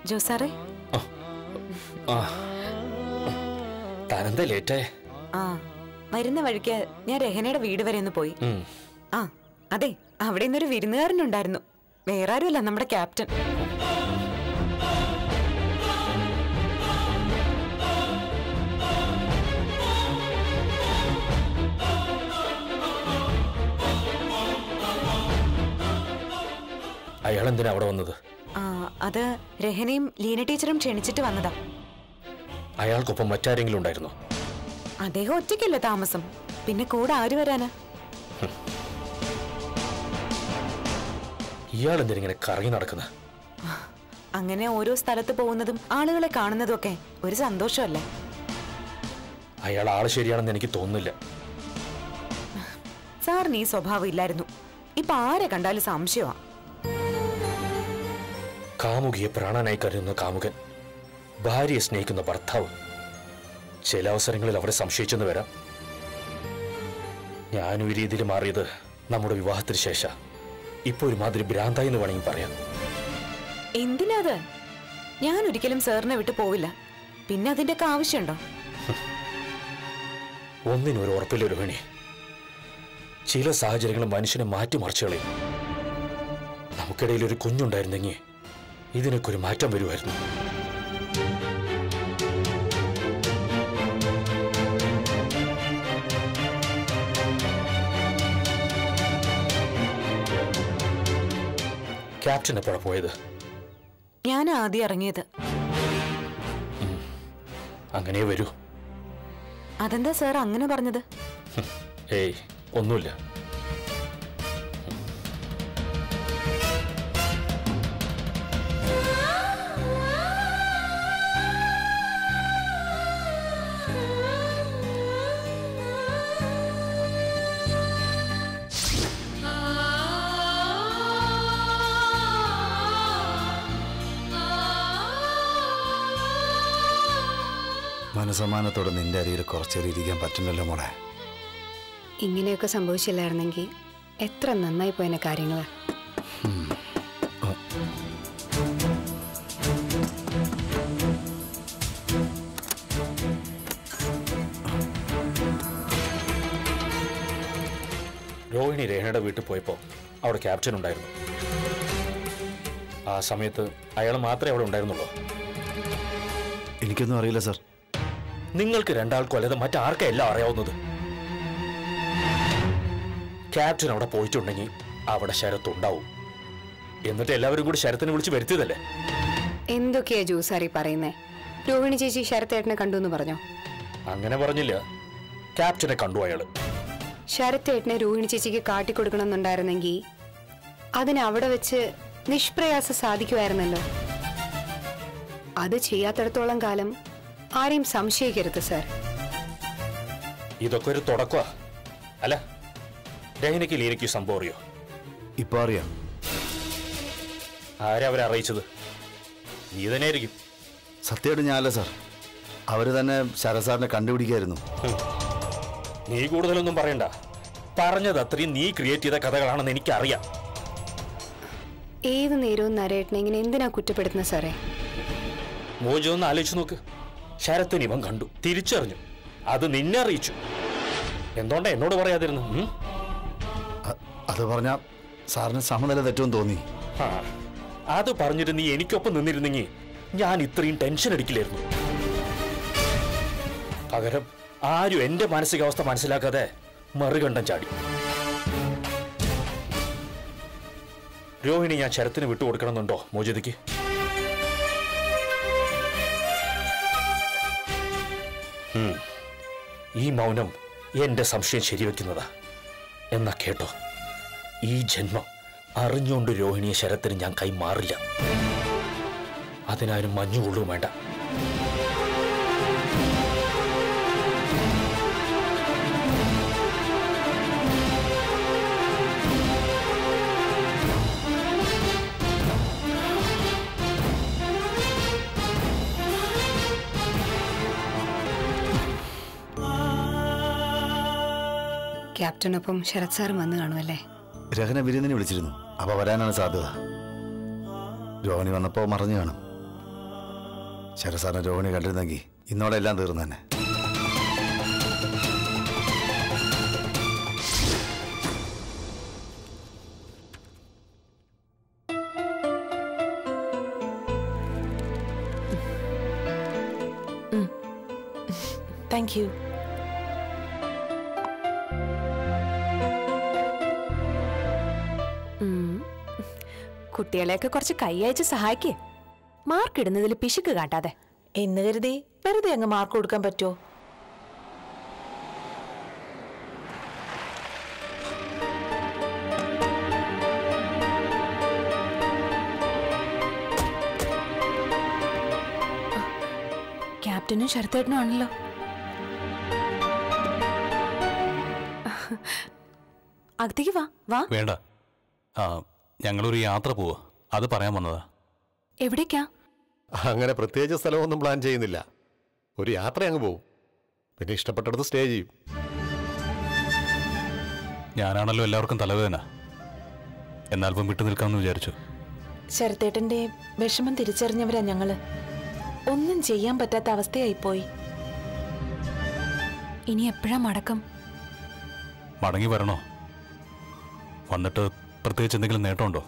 ജോസാറേ ആ താനെന്താ ലേറ്റേ ആ വരുന്ന വഴിക്ക് ഞാൻ രഹനയുടെ വീട് വരെ ഒന്ന് പോയി ഉം. ആ അതെ അവിടെ ഇന്നൊരു വിരുന്നുകാരനുണ്ടായിരുന്നു വേറെ ആരുമല്ല നമ്മുടെ ക്യാപ്റ്റൻ അയാൾ എന്തിനാ അവിടെ വന്നത് ആ അത് രഹനയും ലീന ടീച്ചറും ക്ഷണിച്ചിട്ട് വന്നതാ അയാൾക്കൊപ്പം മറ്റാരെങ്കിലും ഉണ്ടായിരുന്നോ അദ്ദേഹം ഒറ്റയ്ക്കല്ലേ താമസം പിന്നെ കൂടെ ആര് വരാനാ ഇയാൾ എന്തിനിങ്ങനെ കറങ്ങി നടക്കുന്നത് അങ്ങനെ ഓരോ സ്ഥലത്ത് പോകുന്നതും ആളുകളെ കാണുന്നതും ഒക്കെ ഒരു സന്തോഷമല്ലേ അയാൾ ആള് ശരിയാണെന്ന് എനിക്ക് തോന്നുന്നില്ല സാറിന് ഈ സ്വഭാവം ഇല്ലായിരുന്നു ഇപ്പൊ ആരെ കണ്ടാലും സംശയമാ കാമുകിയെ പ്രാണനായി കരുതുന്ന കാമുകൻ ഭാര്യയെ സ്നേഹിക്കുന്ന ഭർത്താവ് ചില അവസരങ്ങളിൽ അവരെ സംശയിച്ചെന്ന് വരാം ഞാനും ഈ രീതിയിൽ മാറിയത് നമ്മുടെ വിവാഹത്തിന് ശേഷം ഇപ്പൊ ഒരുമാതിരി ഭ്രാന്തായി എന്ന് വേണമെങ്കിൽ പറയാം എന്തിനാ അത് ഞാൻ ഒരിക്കലും സാറിനെ വിട്ടു പോവില്ല പിന്നെ അതിന്റെയൊക്കെ ആവശ്യമുണ്ടോ ഒന്നിനും ഒരു ഉറപ്പില്ല രോഹിണി ചില സാഹചര്യങ്ങൾ മനുഷ്യനെ മാറ്റിമറിച്ചു കളയും നമുക്കിടയിൽ ഒരു കുഞ്ഞുണ്ടായിരുന്നെങ്കിൽ ഇതിനൊക്കെ ഒരു മാറ്റം വരുമായിരുന്നു ക്യാപ്റ്റൻ എപ്പോഴാ പോയത് ഞാൻ ആദ്യം ഇറങ്ങിയത് അങ്ങനെ വരൂ അതെന്താ സാർ അങ്ങനെ പറഞ്ഞത് ഏയ് ഒന്നുമില്ല മനസമാനത്തോടെ നിന്റെ അരിയിൽ കുറച്ചേരം ഇരിക്കാൻ പറ്റുന്നല്ലോ മോളെ ഇങ്ങനെയൊക്കെ സംഭവിച്ചില്ലായിരുന്നെങ്കിൽ എത്ര നന്നായി പോയനെ കാര്യങ്ങൾ രോഹിണി രേഖയുടെ വീട്ടിൽ പോയപ്പോൾ അവിടെ ക്യാപ്റ്റൻ ഉണ്ടായിരുന്നു ആ സമയത്ത് അയാൾ മാത്രമേ അവിടെ ഉണ്ടായിരുന്നുള്ളൂ എനിക്കൊന്നും അറിയില്ല സർ നിങ്ങൾക്ക് രണ്ടാൾക്കും അല്ലാതെ മറ്റാർക്കാ എല്ലാം അറിയാവുന്നത് ക്യാപ്റ്റൻ അവിടെ പോയിട്ടുണ്ടെങ്കിൽ അവിടെ ശരത്ത് ഉണ്ടാവും എന്നിട്ട് എല്ലാവരും കൂടി ശരത്തിനെ വിളിച്ച് വരുത്തിയതല്ലേ എന്തൊക്കെയാ ജൂസാറി പറയുന്നേ രോഹിണി ചേച്ചി ശരത്തേട്ടനെ കണ്ടു എന്ന് പറഞ്ഞോ അങ്ങനെ പറഞ്ഞില്ല ക്യാപ്റ്റനെ കണ്ടു അയാള് ശരത്തേട്ടനെ രോഹിണി ചേച്ചിക്ക് കാട്ടിക്കൊടുക്കണമെന്നുണ്ടായിരുന്നെങ്കിൽ അതിന് അവിടെ വെച്ച് നിഷ്പ്രയാസം സാധിക്കുമായിരുന്നല്ലോ അത് ചെയ്യാത്തിടത്തോളം കാലം ആരെയും സംശയിക്കരുത് സാർ ഇതൊക്കെ ഒരു തുടക്കമാ അല്ല രഹിനയ്ക്ക് ലീനയ്ക്ക് സംഭവം അറിയോ ഇപ്പൊ അറിയാം ആരാ അവരെ അറിയിച്ചത് നീ തന്നെയായിരിക്കും സത്യമായിട്ട് ഞാനല്ല സാർ അവര് തന്നെ ശരത് സാറിനെ കണ്ടുപിടിക്കായിരുന്നു നീ കൂടുതലൊന്നും പറയണ്ട പറഞ്ഞത് അത്രയും നീ ക്രിയേറ്റ് ചെയ്ത കഥകളാണെന്ന് എനിക്കറിയാം ഏത് നേരവും നരേട്ടനെ ഇങ്ങനെ എന്തിനാ കുറ്റപ്പെടുത്തുന്നത് സാറേ മോജോ ഒന്ന് ആലോചിച്ച് നോക്ക് ശരത്തിന് ഇവൻ കണ്ടു തിരിച്ചറിഞ്ഞു അത് നിന്നെ അറിയിച്ചു എന്തുകൊണ്ടാ എന്നോട് പറയാതിരുന്നു ഉം? അ- അത് പറഞ്ഞ സാറിന് സമനില തെറ്റുമെന്ന് തോന്നി ആ, അത് പറഞ്ഞിട്ട് നീ എനിക്കൊപ്പം നിന്നിരുന്നെങ്കിൽ ഞാൻ ഇത്രയും ടെൻഷൻ അടിക്കില്ലായിരുന്നു പകരം ആരും എന്റെ മാനസികാവസ്ഥ മനസ്സിലാക്കാതെ മറുകണ്ഠം ചാടി രോഹിണി ഞാൻ ശരത്തിന് വിട്ടുകൊടുക്കണമെന്നുണ്ടോ മോചിതയ്ക്ക് ഉം. ഈ മൗനം എന്റെ സംശയം ശരിവെക്കുന്നതാ എന്നാ കേട്ടോ ഈ ജന്മം അറിഞ്ഞുകൊണ്ട് രോഹിണിയെ ശരത്തിന് ഞാൻ കൈമാറില്ല അതിനാരും മഞ്ഞുകൊള്ളും വേണ്ട ക്യാപ്റ്റനൊപ്പം ശരത് സാർ വന്നു കാണുമല്ലേ രഹന വിരുന്നിനെ വിളിച്ചിരുന്നു അപ്പൊ വരാനാണ് സാധ്യത രോഹിണി വന്നപ്പോ മറഞ്ഞു കാണും ശരസാറിനെ രോഹിണി കണ്ടിരുന്നെങ്കിൽ ഇന്നോടെ എല്ലാം തീർന്നു തന്നെ താങ്ക് യു കുട്ടികളെയൊക്കെ കുറച്ച് കൈയച്ച് സഹായിക്കേ മാർക്ക് ഇടുന്നതിൽ പിശുക്ക് കാട്ടാതെ എന്ന് കരുതി വെറുതെ അങ്ങ് മാർക്ക് കൊടുക്കാൻ പറ്റുമോ ക്യാപ്റ്റനും ശരത്തേട്ടനും ആണല്ലോ അകത്തേക്ക് വാ വാ വേണ്ട ആ ഞങ്ങളൊരു യാത്ര പോവാ അത് പറയാൻ വന്നതാ എവിടേക്കാ അങ്ങനെ പ്രത്യേകിച്ച് സ്ഥലമൊന്നും പ്ലാൻ ചെയ്യുന്നില്ല ഒരു യാത്ര അങ്ങ് പോവും പിന്നെ ഇഷ്ടപ്പെട്ടിടത്ത് സ്റ്റേ ചെയ്യും ഞാനാണല്ലോ എല്ലാവർക്കും തലവേദന എന്നൽപ്പം വിട്ടു നിൽക്കാമെന്ന് വിചാരിച്ചു ശരത്തേട്ടന്റെ വിഷമം തിരിച്ചറിഞ്ഞവരാ ഞങ്ങള് ഒന്നും ചെയ്യാൻ പറ്റാത്ത അവസ്ഥയായിപ്പോയി ഇനി എപ്പോഴാ മടക്കം മടങ്ങി വരണോ വന്നിട്ട് പ്രത്യേകിച്ച് എന്തെങ്കിലും നേട്ടമുണ്ടോ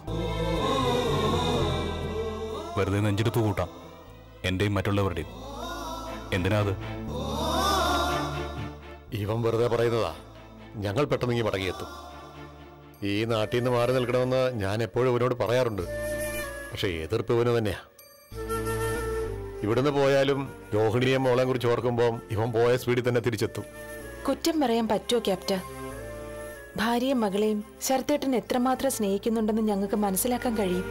വെറുതെ നെഞ്ചെടുപ്പ് കൂട്ടാം എൻ്റെയും മറ്റുള്ളവരുടെയും എന്തിനാ അത് ഇവൻ വെറുതെ പറയുന്നതാ ഞങ്ങൾ പെട്ടെന്ന് മടങ്ങിയെത്തും ഈ നാട്ടിൽ നിന്ന് മാറി നിൽക്കണമെന്ന് ഞാൻ എപ്പോഴും ഇവനോട് പറയാറുണ്ട് പക്ഷെ എതിർപ്പ് ഇവന് തന്നെയാ ഇവിടുന്ന് പോയാലും രോഹിണിയെ മോളെ കുറിച്ച് ഓർക്കുമ്പോൾ ഇവൻ പോയ സ്പീഡിൽ തന്നെ തിരിച്ചെത്തും കുറ്റം പറയാൻ പറ്റുമോ ക്യാപ്റ്റ ഭാര്യയും മകളെയും ശരത്തേട്ടൻ എത്രമാത്രം സ്നേഹിക്കുന്നുണ്ടെന്ന് ഞങ്ങൾക്ക് മനസ്സിലാക്കാൻ കഴിയും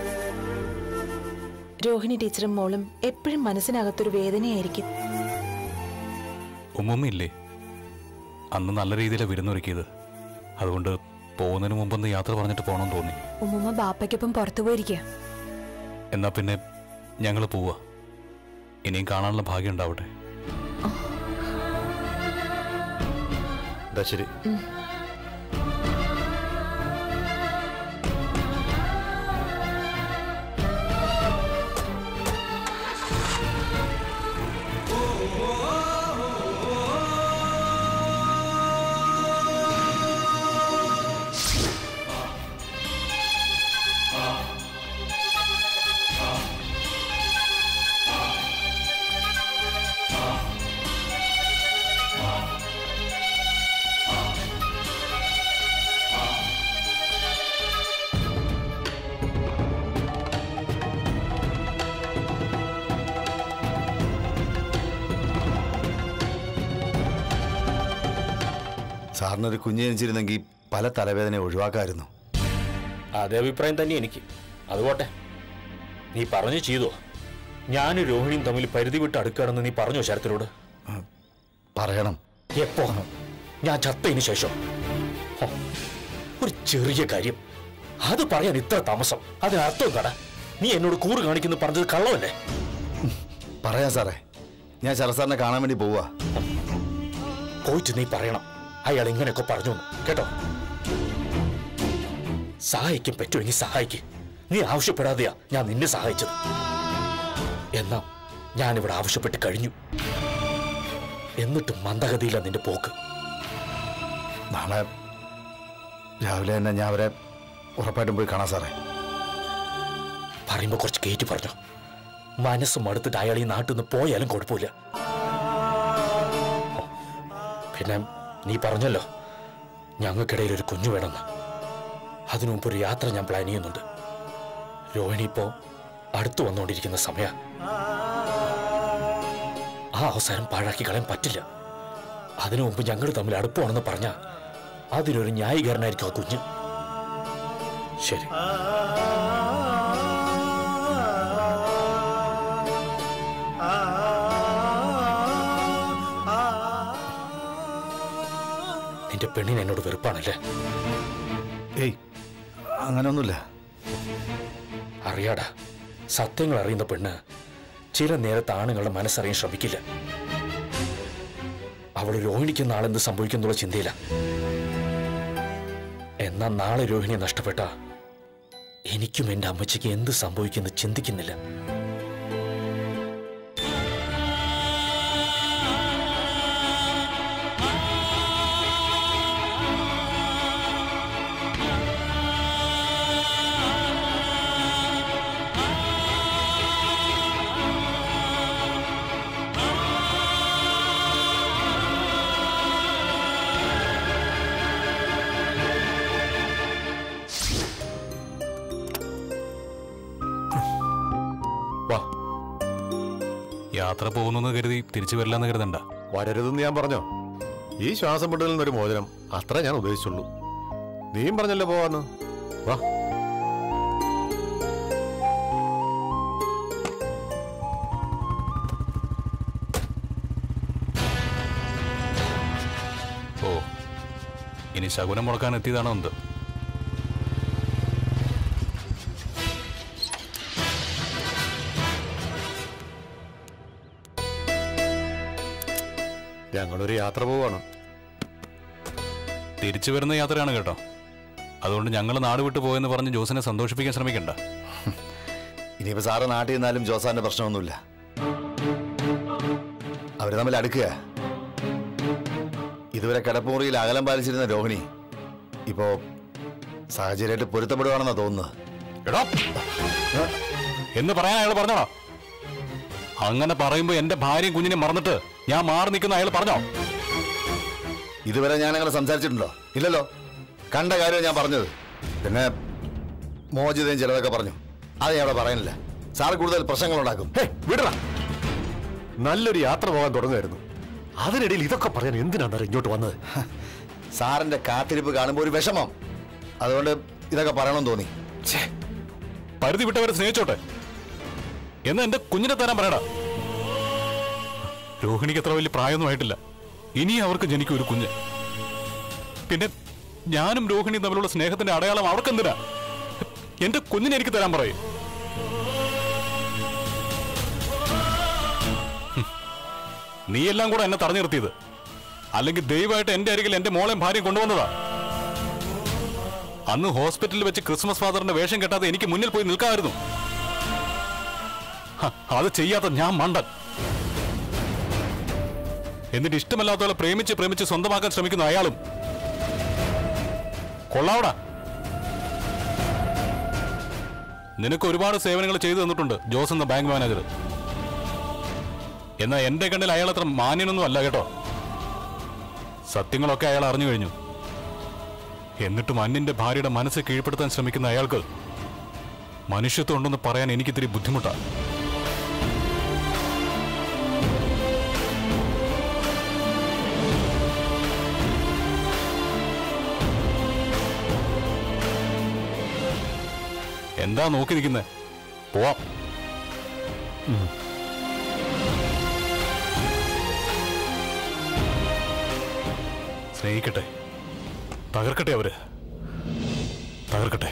രോഹിണി ടീച്ചറും മോളും എപ്പോഴും മനസ്സിനകത്തൊരു വേദനയായിരിക്കും ഉമ്മുമ്മയില്ലേ അന്ന് നല്ല രീതിയിലാണ് വിരുന്നൊരുക്കിയത് അതുകൊണ്ട് പോകുന്നതിന് മുമ്പൊന്ന് യാത്ര പറഞ്ഞിട്ട് പോകണമെന്ന് തോന്നി ഉമ്മുമ്മ ബാപ്പയ്ക്കൊപ്പം പുറത്തു പോയിരിക്കുക എന്നാ പിന്നെ ഞങ്ങൾ പോവാ ഇനിയും കാണാനുള്ള ഭാഗ്യം ഉണ്ടാവട്ടെ എന്താ ശരി സാറിനൊരു കുഞ്ഞ് ജനിച്ചിരുന്നെങ്കിൽ പല തലവേദന ഒഴിവാക്കാമായിരുന്നു അതേ അഭിപ്രായം തന്നെ എനിക്ക് അതുപോട്ടെ നീ പറഞ്ഞു ചെയ്തോ ഞാനും രോഹിണിയും തമ്മിൽ പരിധി വിട്ട് അടുക്കുകയാണെന്ന് നീ പറഞ്ഞോ ശരത്തിനോട് പറയണം എപ്പോ ഞാൻ ചത്തതിന് ശേഷം ഹോ, ഒരു ചെറിയ കാര്യം അത് പറയാൻ ഇത്ര താമസം അതിനർത്ഥം കട നീ എന്നോട് കൂറ് കാണിക്കുന്നു പറഞ്ഞത് കള്ളമല്ലേ പറയാം സാറേ ഞാൻ ശരസാറിനെ കാണാൻ വേണ്ടി പോവാ പോയിട്ട് നീ പറയണം അയാൾ ഇങ്ങനെയൊക്കെ പറഞ്ഞു എന്ന്. കേട്ടോ സഹായിക്കും പറ്റുമെങ്കിൽ സഹായിക്ക് നീ ആവശ്യപ്പെടാതെയാ ഞാൻ നിന്നെ സഹായിച്ചത് എന്നാ ഞാനിവിടെ ആവശ്യപ്പെട്ട് കഴിഞ്ഞു എന്നിട്ടും മന്ദഗതിയില്ല നിന്റെ പോക്ക് നാളെ രാവിലെ തന്നെ ഞാൻ അവരെ ഉറപ്പായിട്ടും പോയി കാണാം സാറേ പറയുമ്പോ കുറച്ച് കയറ്റി പറഞ്ഞു മനസ്സ് മടുത്തിട്ട് അയാൾ ഈ നാട്ടിൽ നിന്ന് പോയാലും കുഴപ്പമില്ല ഓ, പിന്നെ നീ പറഞ്ഞല്ലോ ഞങ്ങൾക്കിടയിൽ ഒരു കുഞ്ഞു വേണമെന്ന് അതിനു മുമ്പ് ഒരു യാത്ര ഞാൻ പ്ലാൻ ചെയ്യുന്നുണ്ട് രോഹിണി ഇപ്പോ അടുത്തു വന്നുകൊണ്ടിരിക്കുന്ന സമയ ആ അവസരം പാഴാക്കി കളയാൻ പറ്റില്ല അതിനു മുമ്പ് ഞങ്ങൾ തമ്മിൽ അടുപ്പമാണെന്ന് പറഞ്ഞ അതിനൊരു ന്യായീകരണമായിരിക്കും ആ കുഞ്ഞ് ശരി നിന്റെ പെണ്ണിന് എന്നോട് വെറുപ്പാണല്ലേ ഏയ് അങ്ങനെയൊന്നുമില്ല അറിയാടാ സത്യങ്ങൾ അറിയുന്ന പെണ്ണ് ചില നേരത്തെ ആണുങ്ങളുടെ മനസ്സറിയാൻ ശ്രമിക്കില്ല അവൾ രോഹിണിക്ക് നാളെ എന്ത് സംഭവിക്കുന്നുള്ള ചിന്തയില്ല എന്നാ നാളെ രോഹിണിയെ നഷ്ടപ്പെട്ട എനിക്കും എന്റെ അമ്മച്ചിക്ക് എന്ത് സംഭവിക്കുമെന്ന് ചിന്തിക്കുന്നില്ല വാ യാത്ര പോകുന്നെന്ന് കരുതി തിരിച്ചു വരില്ലെന്ന് കരുതണ്ട വരരുതെന്ന് ഞാൻ പറഞ്ഞോ ഈ ശ്വാസം മുട്ടലിൽ നിന്നൊരു മോചനം അത്ര ഞാൻ ഉദ്ദേശിച്ചുള്ളൂ നീയും പറഞ്ഞല്ലോ പോവാന്ന് വാ ഓ ഇനി ശകുനം മുടക്കാൻ എത്തിയതാണോ എന്ത് ഞങ്ങളൊരു യാത്ര പോവാണ് തിരിച്ചു വരുന്ന യാത്രയാണ് കേട്ടോ അതുകൊണ്ട് ഞങ്ങൾ നാട് വിട്ടു പോയെന്ന് പറഞ്ഞ് ജോസിനെ സന്തോഷിപ്പിക്കാൻ ശ്രമിക്കണ്ട ഇനിയിപ്പോ സാറ് നാട്ടിൽ നിന്നാലും ജോസാന്റെ പ്രശ്നമൊന്നുമില്ല അവര് തമ്മിൽ അടുക്കുക ഇതുവരെ കിടപ്പുമുറിയിൽ അകലം പാലിച്ചിരുന്ന രോഹിണി ഇപ്പോ സാഹചര്യമായിട്ട് പൊരുത്തപ്പെടുവാണെന്നാ തോന്നുന്നത് എടോ എന്ന് പറയാൻ അയാൾ പറഞ്ഞോടാ അങ്ങനെ പറയുമ്പോ എന്റെ ഭാര്യയും കുഞ്ഞിനെ മറന്നിട്ട് ഞാൻ മാറി നിൽക്കുന്ന അയാൾ പറഞ്ഞോ ഇതുവരെ ഞാൻ അങ്ങനെ സംസാരിച്ചിട്ടുണ്ടോ ഇല്ലല്ലോ കണ്ട കാര്യം ഞാൻ പറഞ്ഞത് പിന്നെ മോചിതയും ചിലതൊക്കെ പറഞ്ഞു അത് ഞാൻ അവിടെ പറയുന്നില്ല സാർ കൂടുതൽ പ്രശ്നങ്ങൾ ഉണ്ടാക്കും ഹേ വിടറാ നല്ലൊരു യാത്ര പോകാൻ തുടങ്ങുമായിരുന്നു അതിനിടയിൽ ഇതൊക്കെ പറയാൻ എന്തിനാണ് ഇങ്ങോട്ട് വന്നത് സാറിന്റെ കാത്തിരിപ്പ് കാണുമ്പോൾ ഒരു വിഷമം അതുകൊണ്ട് ഇതൊക്കെ പറയണമെന്ന് തോന്നി പരിധി വിട്ടവരെ സ്നേഹിച്ചോട്ടെ എന്ന് എന്റെ കുഞ്ഞിനെ തരാൻ പറയടാ രോഹിണിക്ക് അത്ര വലിയ പ്രായമൊന്നും ആയിട്ടില്ല ഇനി അവർക്ക് ജനിക്കും ഒരു കുഞ്ഞ് പിന്നെ ഞാനും രോഹിണിയും തമ്മിലുള്ള സ്നേഹത്തിന്റെ അടയാളം അവർക്കെന്തിനാ എന്റെ കുഞ്ഞിനെ എനിക്ക് തരാൻ പറയും നീ എല്ലാം കൂടെ എന്നെ തടഞ്ഞു നിർത്തിയത് അല്ലെങ്കിൽ ദയവായിട്ട് എന്റെ അരികിൽ എന്റെ മോളെയും ഭാര്യയും കൊണ്ടുവന്നതാ അന്ന് ഹോസ്പിറ്റലിൽ വെച്ച് ക്രിസ്മസ് ഫാദറിന്റെ വേഷം കെട്ടാതെ എനിക്ക് മുന്നിൽ പോയി നിൽക്കാമായിരുന്നു ഹ, അത് ചെയ്യാത്ത ഞാൻ മണ്ടൻ എന്നിട്ട് ഇഷ്ടമല്ലാത്തവളെ പ്രേമിച്ച് പ്രേമിച്ച് സ്വന്തമാക്കാൻ ശ്രമിക്കുന്ന അയാളും കൊള്ളാവടാ നിനക്ക് ഒരുപാട് സേവനങ്ങൾ ചെയ്തു തന്നിട്ടുണ്ട് ജോസ് എന്ന ബാങ്ക് മാനേജർ എന്നാൽ എന്റെ കണ്ണിൽ അയാൾ അത്ര മാന്യനൊന്നും അല്ല കേട്ടോ സത്യങ്ങളൊക്കെ അയാൾ അറിഞ്ഞു കഴിഞ്ഞു എന്നിട്ടും അന്യന്റെ ഭാര്യയുടെ മനസ്സ് കീഴ്പ്പെടുത്താൻ ശ്രമിക്കുന്ന അയാൾക്ക് മനുഷ്യത്വം ഉണ്ടെന്ന് പറയാൻ എനിക്കിത്തിരി ബുദ്ധിമുട്ടാണ് എന്താ നോക്കി നിൽക്കുന്നത് പോവാം സ്നേഹിക്കട്ടെ തകർക്കട്ടെ അവര് തകർക്കട്ടെ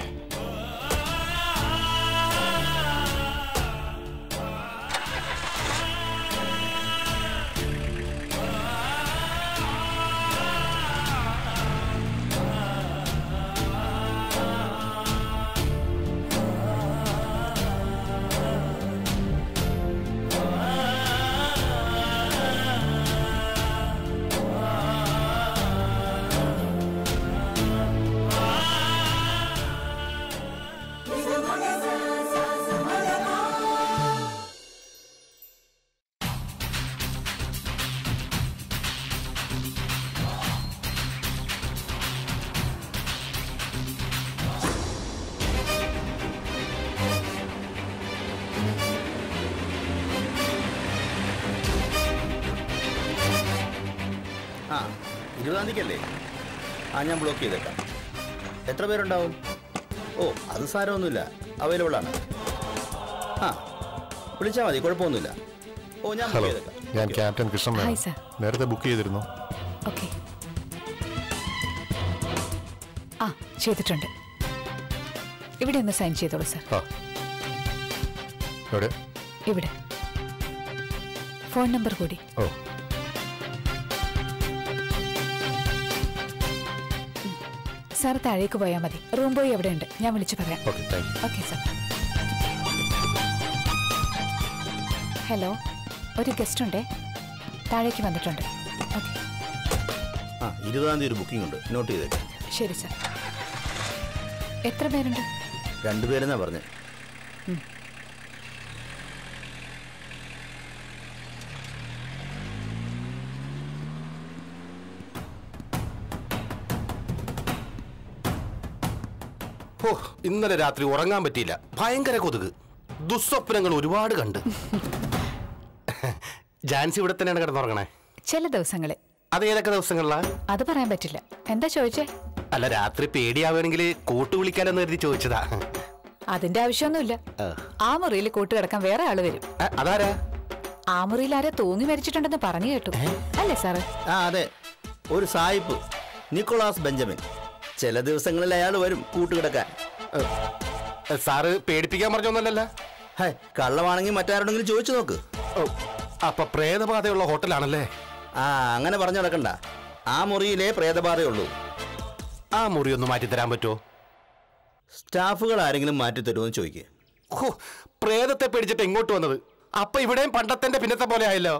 ആ ഇരുപതാം തീയതിക്കല്ലേ ആ ഞാൻ ബ്ലോക്ക് ചെയ്തേക്കാം എത്ര പേരുണ്ടാവും ഓ അത് സാരമൊന്നുമില്ല അവൈലബിൾ ആണ് ആ വിളിച്ചാൽ മതി കുഴപ്പമൊന്നുമില്ല ഓ ഞാൻ ബുക്ക് ഹലോ ചെയ്തേക്കാം ഞാൻ captain Krishnan hi, Menon. Sir. നേരത്തെ ബുക്ക് ചെയ്തിരുന്നു ഓക്കെ ആ ചെയ്തിട്ടുണ്ട് ഇവിടെ ഒന്ന് സൈൻ ചെയ്തോളൂ സർ ആ എവിടെ ഇവിടെ ഫോൺ നമ്പർ കൂടി ഓ സാർ താഴേക്ക് പോയാൽ മതി റൂം ബോയ് എവിടെ ഉണ്ട് ഞാൻ വിളിച്ചു പറയാം okay thank you okay sir hello ഒരു ഗസ്റ്റ് ഉണ്ടേ താഴേക്ക് വന്നിട്ടുണ്ട് ഓക്കെ ആ ഇരുപതാം തീയതി ഒരു ബുക്കിംഗ് ഉണ്ട് നോട്ട് ചെയ്തേക്കാം ശരി സാർ എത്ര പേരുണ്ട് രണ്ടുപേരെന്നാ പറഞ്ഞേ ഓ ഇന്നലെ രാത്രി ഉറങ്ങാൻ പറ്റിയില്ല ഭയങ്കര കൊതുക് ദുസ്വപ്നങ്ങൾ ഒരുപാട് കണ്ട് ജാൻസി ഇവിടെ തന്നെയാണ് കിടന്നുറങ്ങണേ ചില ദിവസങ്ങളിൽ അത് ഏതൊക്കെ ദിവസങ്ങളിലാ അത് പറയാൻ പറ്റില്ല എന്താ ചോദിച്ചേ അല്ല രാത്രി പേടിയാവുകയാണെങ്കിൽ കൂട്ട് വിളിക്കാനെന്ന് കരുതി ചോദിച്ചതാ അതിന്റെ ആവശ്യമൊന്നുമില്ല ആ മുറിയിൽ കൂട്ട് കിടക്കാൻ വേറെ ആള് വരും ആ, അതാരാ ആ മുറിയിൽ ആരെ തൂങ്ങി മരിച്ചിട്ടുണ്ടെന്ന് പറഞ്ഞു കേട്ടു അല്ലേ സാറ് ആ അതെ ഒരു സായിപ്പ് നിക്കോളാസ് ബെഞ്ചമിൻ ചില ദിവസങ്ങളിൽ അയാൾ വരും കൂട്ടുകിടക്കാൻ ഏ, സാറ് പേടിപ്പിക്കാൻ പറഞ്ഞൊന്നല്ലല്ലോ ഹേ കള്ളമാണെങ്കിൽ മറ്റാരോടെങ്കിലും ചോദിച്ചു നോക്ക് ഓ, അപ്പൊ പ്രേതബാധയുള്ള ഹോട്ടലാണല്ലേ ആ അങ്ങനെ പറഞ്ഞു നടക്കണ്ട ആ മുറിയിലെ പ്രേതബാധയുള്ളൂ ആ മുറി ഒന്ന് മാറ്റി തരാൻ പറ്റുമോ സ്റ്റാഫുകൾ ആരെങ്കിലും മാറ്റി തരുമോ എന്ന് ചോദിക്കുക ഹോ, പ്രേതത്തെ പേടിച്ചിട്ട് ഇങ്ങോട്ട് വന്നത് അപ്പൊ ഇവിടെയും പണ്ടത്തെ പിന്നത്തെ പോലെ ആയല്ലോ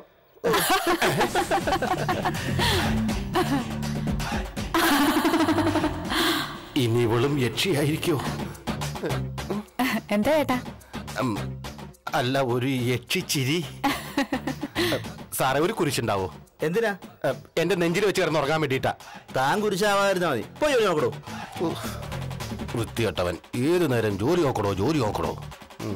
ഇനി ഇവളും യക്ഷിയായിരിക്കോ എന്താ ചേട്ടാ ഉം, അല്ല ഒരു യക്ഷിച്ചിരി സാറേ ഒരു കുരിശുണ്ടാവോ എന്തിനാ ഏ, എന്റെ നെഞ്ചിൽ വെച്ച് കിടന്ന് ഉറങ്ങാൻ വേണ്ടിയിട്ടാ താൻ കുരിശാവാതിരുന്നാ മതി പോയി ജോലി നോക്കടോ വൃത്തികെട്ടവൻ ഏതു നേരം ജോലി നോക്കണോ ജോലി നോക്കണോ ഉം.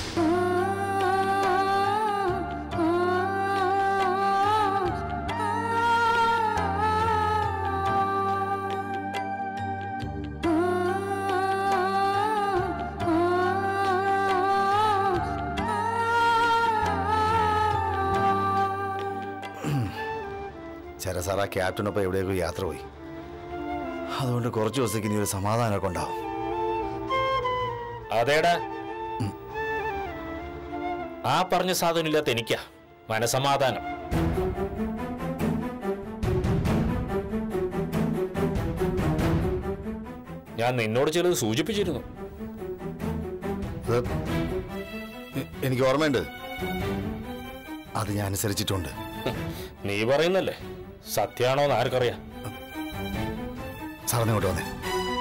ചര സാർ ആ ക്യാപ്റ്റനൊപ്പം എവിടെയൊക്കെ യാത്ര പോയി അതുകൊണ്ട് കുറച്ച് ദിവസത്തേക്ക് ഇനി ഒരു സമാധാനമൊക്കെ ഉണ്ടാവും അതേടാ ആ പറഞ്ഞ സാധനം ഇല്ലാത്ത എനിക്കാ മനസമാധാനം ഞാൻ നിന്നോട് ചിലത് സൂചിപ്പിച്ചിരുന്നു ഇത് എ- എനിക്ക് ഓർമ്മയുണ്ട് അത് ഞാൻ അനുസരിച്ചിട്ടുണ്ട് നീ പറയുന്നല്ലേ സത്യാണോ എന്ന് ആർക്കറിയാം സാറിന് ഇങ്ങോട്ട് വന്നേ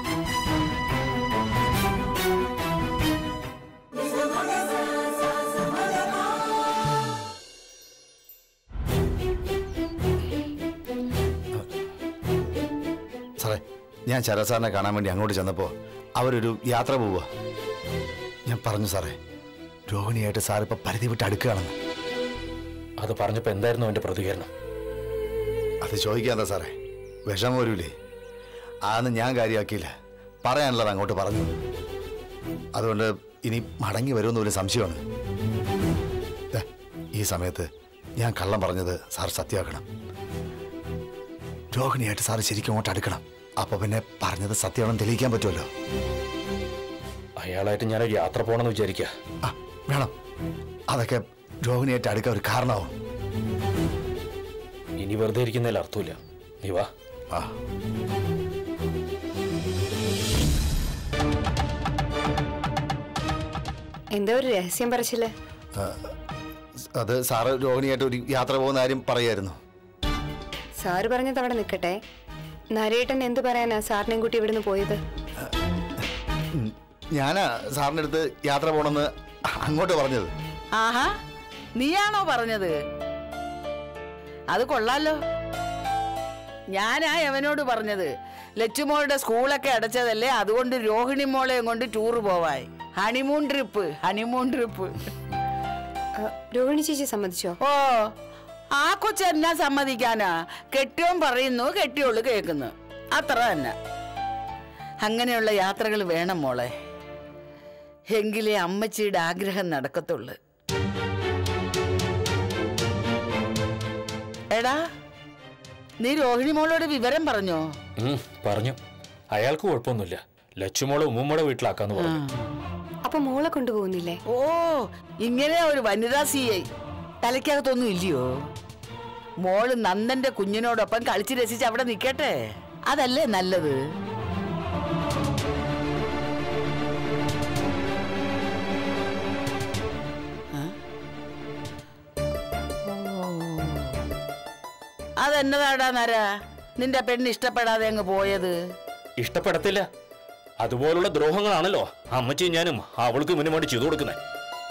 സാറേ ഞാൻ ശരത് സാറിനെ കാണാൻ വേണ്ടി അങ്ങോട്ട് ചെന്നപ്പോൾ അവരൊരു യാത്ര പോവുക ഞാൻ പറഞ്ഞു സാറേ രോഹിണിയായിട്ട് സാർ ഇപ്പൊ പരിധി വിട്ട് അടുക്കുകയാണെന്ന് അത് പറഞ്ഞപ്പോ എന്തായിരുന്നു അവന്റെ പ്രതികരണം അത് ചോദിക്കാന്താ സാറേ വിഷമം വരൂലേ അതൊന്നും ഞാൻ കാര്യമാക്കിയില്ല പറയാനുള്ളത് അങ്ങോട്ട് പറഞ്ഞു അതുകൊണ്ട് ഇനി മടങ്ങി വരുമെന്ന് ഒരു സംശയമാണ് ദേ, ഈ സമയത്ത് ഞാൻ കള്ളം പറഞ്ഞത് സാർ സത്യമാക്കണം രോഹിണിയായിട്ട് സാർ ശരിക്കും അങ്ങോട്ട് അടുക്കണം അപ്പൊ പിന്നെ പറഞ്ഞത് സത്യമാണെന്ന് തെളിയിക്കാൻ പറ്റുമല്ലോ അയാളായിട്ട് ഞാനൊരു യാത്ര പോകണമെന്ന് വിചാരിക്കുക ആ വേണം അതൊക്കെ രോഹിണിയായിട്ട് അടുക്കാൻ ഒരു കാരണമാവും ഇനി വെറുതെ ഇരിക്കുന്നതിൽ അർത്ഥമില്ല നീ വാ ആ എന്തോ ഒരു രഹസ്യം പറച്ചില്ലേ അത് സാറ് രോഹിണിയായിട്ട് ഒരു യാത്ര പോകുന്ന കാര്യം പറയായിരുന്നു സാറ് പറഞ്ഞത് അവിടെ നിൽക്കട്ടെ നരേട്ടൻ എന്തു പറയാനാ സാറിനെയും കൂട്ടി ഇവിടുന്ന് പോയത് ഞാനാ സാറിൻ്റെ അടുത്ത് യാത്ര പോകണമെന്ന് അങ്ങോട്ട് പറഞ്ഞത് ആഹാ നീയാണോ പറഞ്ഞത് അത് കൊള്ളാലോ ഞാനാ അവനോട് പറഞ്ഞത് ലച്ചുമോളുടെ സ്കൂളൊക്കെ അടച്ചതല്ലേ അതുകൊണ്ട് രോഹിണി മോളെയും കൊണ്ട് ടൂറ് പോവായി ഹണിമൂൺ ട്രിപ്പ് ഹണിമൂൺ ട്രിപ്പ് ആ, രോഹിണി ചേച്ചി സമ്മതിച്ചോ ഓ ആ കൊച്ചെന്നാ സമ്മതിക്കാനാ കെട്ടിയോൻ പറയുന്നു കെട്ടിയോള് കേൾക്കുന്നു അത്ര തന്നെ അങ്ങനെയുള്ള യാത്രകൾ വേണം മോളെ എങ്കിലേ അമ്മച്ചിയുടെ ആഗ്രഹം നടക്കത്തുള്ളു എടാ നീ രോഹിണി മോളോട് വിവരം പറഞ്ഞോ ഉം, പറഞ്ഞു അയാൾക്ക് കുഴപ്പമൊന്നുമില്ല ലച്ചുമോളെ ഉമ്മുമ്മയുടെ വീട്ടിലാക്കാന്ന് പറഞ്ഞു അപ്പൊ മോളെ കൊണ്ടുപോകുന്നില്ലേ ഓ ഇങ്ങനെ ഒരു വനിതാ സി ഐ തലയ്ക്കകത്തൊന്നും ഇല്ലയോ മോള് നന്ദന്റെ കുഞ്ഞിനോടൊപ്പം കളിച്ച് രസിച്ച് അവിടെ നിൽക്കട്ടെ അതല്ലേ നല്ലത് ആ? ഓ. അതെന്നതാടാ നര നിന്റെ പെണ്ണ് ഇഷ്ടപ്പെടാതെ അങ്ങ് പോയത് ഇഷ്ടപ്പെടത്തില്ല അതുപോലുള്ള ദ്രോഹങ്ങളാണല്ലോ അമ്മച്ചിയും ഞാനും അവൾക്ക് മുന്നു വേണ്ടി ചെയ്തു കൊടുക്കുന്നത്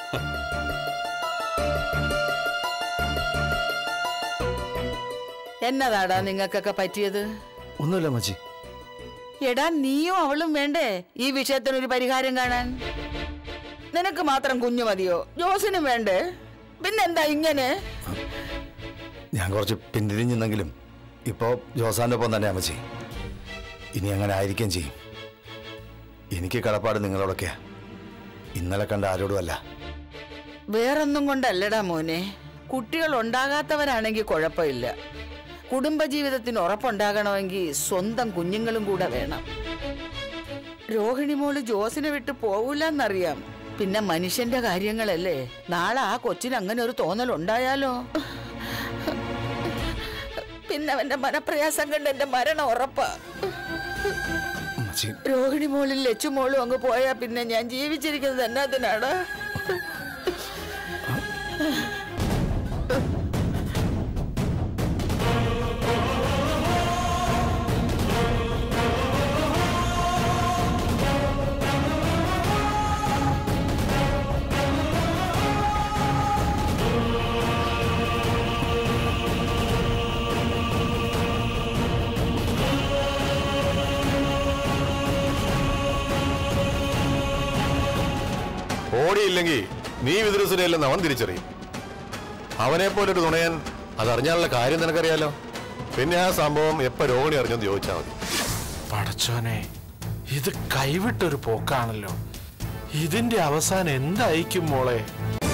എന്നതാടാ നിങ്ങൾക്കൊക്കെ പറ്റിയത് ഒന്നുമില്ല മച്ചി എടാ നീയും അവളും വേണ്ടേ ഈ വിഷയത്തിനൊരു പരിഹാരം കാണാൻ നിനക്ക് മാത്രം കുഞ്ഞു മതിയോ ജോസിനും വേണ്ടേ പിന്നെന്താ ഇങ്ങനെ ഞാൻ കുറച്ച് പിന്തിരിഞ്ഞെന്നെങ്കിലും ഇപ്പോൾ ജോസാന്റെ ഒപ്പം തന്നെ അമ്മച്ചി ഇനി അങ്ങനെ ആയിരിക്കുകയും ചെയ്യും എനിക്ക് കടപ്പാട് നിങ്ങളോടൊക്കെയാ ഇന്നലെ കണ്ട ആരോടുമല്ല വേറൊന്നും കൊണ്ടല്ലടാ മോനെ കുട്ടികൾ ഉണ്ടാകാത്തവരാണെങ്കിൽ കുഴപ്പമില്ല കുടുംബജീവിതത്തിന് ഉറപ്പുണ്ടാകണമെങ്കിൽ സ്വന്തം കുഞ്ഞുങ്ങളും കൂടെ വേണം രോഹിണി മോള് ജോസിനെ വിട്ട് പോകൂലെന്നറിയാം പിന്നെ മനുഷ്യന്റെ കാര്യങ്ങളല്ലേ നാളെ ആ കൊച്ചിന് അങ്ങനെ ഒരു തോന്നൽ ഉണ്ടായാലോ പിന്നെ അവന്റെ മനപ്രയാസം കണ്ട് എന്റെ മരണം ഉറപ്പാ അമ്മച്ചി രോഹിണി മോളിൽ ലച്ചു മോളും അങ്ങ് പോയാ പിന്നെ ഞാൻ ജീവിച്ചിരിക്കുന്നത് എന്നാത്തിനാണ് ഓടിയില്ലെങ്കിൽ നീ വിതുരസുരയല്ലെന്ന് അവൻ തിരിച്ചറിയും അവനെ പോലൊരു തുണയൻ അതറിഞ്ഞാലുള്ള കാര്യം നിനക്കറിയാലോ പിന്നെ ആ സംഭവം എപ്പോ രോഹിണി അറിഞ്ഞെന്ന് ചോദിച്ചാൽ മതി പടച്ചോനെ ഇത് കൈവിട്ടൊരു പോക്കാണല്ലോ ഇതിന്റെ അവസാനം എന്തായിരിക്കും മോളെ